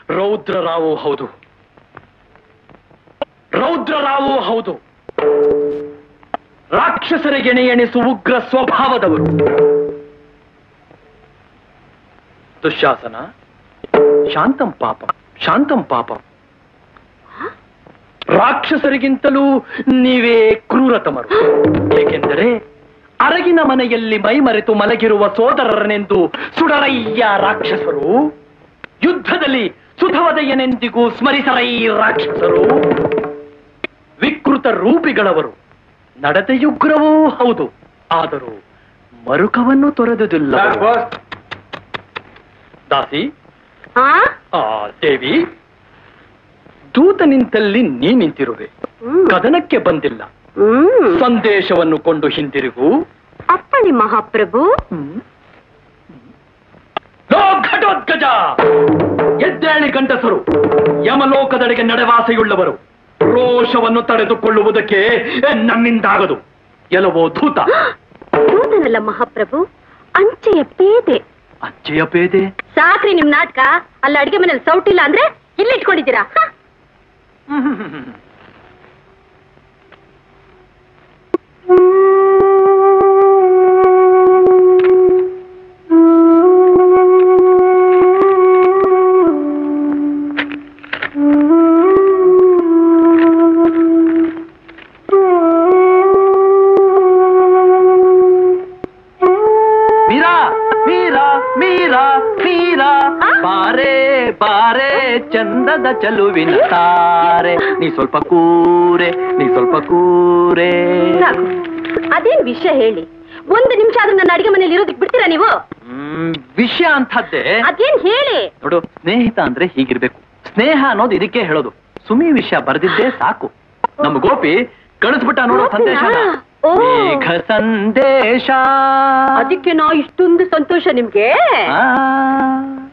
ರೌದ್ರರಾವು ಹೌದು ರೌದ್ರರಾವು ಹೌದು ರಾಕ್ಷಸರಿಗೆಣೆ ಎಣಿಸು ಉಗ್ರ ಸ್ವಭಾವದವರು ದುಶ್ಯಾಸನ ಶಾಂತಂ ಪಾಪ ಶಾಂತಂ ಪಾಪ ರಾಕ್ಷಸರಿಗಿಂತಲೂ ನೀವೇ ಕ್ರೂರತಮರು ಏಕೆಂದರೆ ಅರಗಿನ ಮನೆಯಲ್ಲಿ ಮೈಮರೆತು ಮಲಗಿರುವ ಸೋದರರನೆಂದು ಸುಡರಯ್ಯ ರಾಕ್ಷಸರು ಯುದ್ಧದಲ್ಲಿ ಸುಧವದೆಯನೆಂದಿಗೂ ಸ್ಮರಿಸರೈ ರಾಕ್ಷಸರು ವಿಕೃತ ರೂಪಿಗಳವರು ನಡತೆಯುಗ್ರವೂ ಹೌದು ಆದರೂ ಮರುಕವನ್ನು ತೊರೆದುದಿಲ್ಲ ದಾಸಿ ಆ ಆ ದೇವಿ ದೂತ ನಿಂತಲ್ಲಿ ನೀ ನಿಂತಿರುವೆ ಹ್ಮ್. ಕದನಕ್ಕೆ ಬಂದಿಲ್ಲ ಹ್ಮ್ ಸಂದೇಶವನ್ನು ಕೊಂಡು ಹಿಂದಿರುಗು ಅಪ್ಪಣೆ ಮಹಾಪ್ರಭು ಲೋ ಘಟೋದ್ಗಜ ಎದ್ದೇಳಿ ಗಂಡಸರು ಯಮಲೋಕದೆಡೆಗೆ ನಡೆವಾಸೆಯುಳ್ಳವರು ರೋಷವನ್ನು ತಡೆದುಕೊಳ್ಳುವುದಕ್ಕೆ ನನ್ನಿಂದಾಗದು ಎಲವೋ ಧೂತ ದೂತನಲ್ಲ ಮಹಾಪ್ರಭು ಅಂಚೆಯ ಪೇದೆ ಅಜ್ಜೆಯ ಪೇದೆ ಸಾಕ್ರಿ ನಿಮ್ ನಾಟಕ ಅಲ್ಲಿ ಅಡಿಗೆ ಮನೇಲಿ ಸೌಟಿಲ್ಲ ಅಂದ್ರೆ ಇಲ್ಲಿ ಇಟ್ಕೊಂಡಿದ್ದೀರಾ ಹ? ಮೀರಾ ಮೀರಾ ಮೀರಾ ಮೀರಾ ಬಾರೆ ಬಾರೆ ಚಂದದ ಚಲುವಿನ ತಾರೆ ನೀ ಸ್ವಲ್ಪ ಕೂರೆ ನೀ ಸ್ವಲ್ಪ ಕೂರೆ ಸಾಕು ಅದೇನ್ ವಿಷಯ ಹೇಳಿ ಒಂದು ನಿಮಿಷ ಆದ್ರೂ ನನ್ನ ಅಡಿಗೆ ಮನೇಲಿ ಇರೋದಕ್ಕೆ ಬಿಡ್ತೀರಾ ನೀವು ಹ್ಮ್, ವಿಷಯ ಅಂಥದ್ದೇ ಅದೇನ್ ಹೇಳಿ ನೋಡು ಸ್ನೇಹಿತ ಅಂದ್ರೆ ಹೀಗಿರ್ಬೇಕು ಸ್ನೇಹ ಅನ್ನೋದು ಇದಕ್ಕೆ ಹೇಳೋದು ಸುಮಿ ವಿಷಯ ಬರ್ದಿದ್ದೇ ಸಾಕು ನಮ್ಮ ಗೋಪಿ ಕಳಿಸ್ಬಿಟ್ಟ ನೋಡೋ ಸಂದೇಶ ಓ. ಮೇಘ ಸಂದೇಶ ಅದಕ್ಕೆ ನಾ ಇಷ್ಟೊಂದು ಸಂತೋಷ ನಿಮ್ಗೆ ಆ